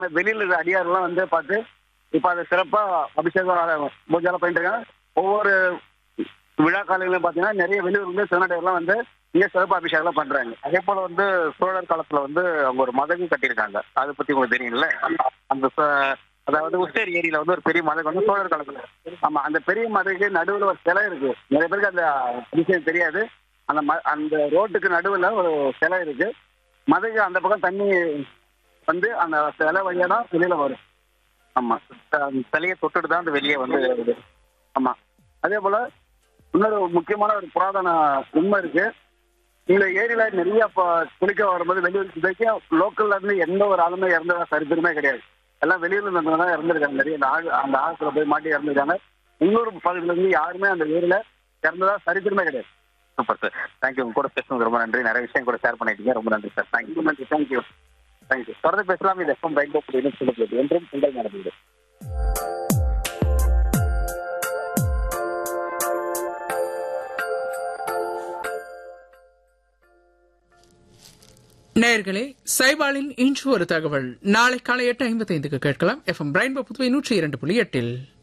வெளியில இருக்கிற அடியாரெல்லாம் வந்து பார்த்து இப்ப அதை சிறப்பா அபிஷேகம் பூஜைலாம் பண்ணிட்டு இருக்காங்க ஒவ்வொரு விழா காலங்களிலும் பாத்தீங்கன்னா நிறைய வெளியூர் வந்து சிவநாட்டையெல்லாம் வந்து இங்க சிறப்பு அபிஷேகம் பண்றாங்க அதே போல வந்து சோழர் காலத்துல வந்து அவங்க ஒரு மதகு கட்டியிருக்காங்க அதை பத்தி உங்களுக்கு தெரியும்ல அந்த ச- அதாவது உஸ்டேரி ஏரியில வந்து ஒரு பெரிய மதகு வந்து சோழர் காலத்துல ஆமா அந்த பெரிய மதகு நடுவுல ஒரு சிலை இருக்கு நிறைய பேருக்கு அந்த விஷயம் தெரியாது அந்த ம- அந்த ரோட்டுக்கு நடுவுல ஒரு சிலை இருக்கு மதகு அந்த பக்கம் தண்ணி வந்து அந்த சிலை வழியா தான் வெளியில வரும் ஆமா அந்த சிலையை தொட்டுட்டு தான் அந்த வெளியே வந்து வருது. ஆமா அதே போல இன்னொரு முக்கியமான ஒரு புராதன உண்மை இருக்கு இந்த ஏரியில நிறைய இப்ப குளிக்க வரும்போது வெளியூர் வரைக்கும் லோக்கல்ல இருந்து எந்த ஒரு ஆளுமே இறந்ததா சரித்திரமே கிடையாது எல்லாம் வெளியூர்ல இருந்து தான் இறந்துருக்காங்க நிறைய அந்த ஆழ் அந்த ஆழத்துல போய் மாட்டி இறந்துருக்காங்க உள்ளூர் பகுதியில இருந்து யாருமே அந்த ஊர்ல இறந்ததா சரித்திரமே கிடையாது சூப்பர் சார் தேங்க்யூ உங்க கூட பேசுனது ரொம்ப நன்றி நிறைய விஷயம் கூட ஷேர் பண்ணிட்டீங்க ரொம்ப நன்றி சார் தேங்க்யூ நன்றி தேங்க்யூ தேங்க்யூ தொடர்ந்து பேசலாம் இது எஃப்எம் ரைட் அப்படின்னு சொல்லப்படுது என்றும் உங்கள் நடந்தது நேயர்களே சைபாலின் இன்று ஒரு தகவல் நாளை காலை எட்டு ஐம்பத்தைந்துக்கு கேட்கலாம் எஃப்எம் பிரைன்போ புதுவை நூற்றி இரண்டு புள்ளி எட்டில்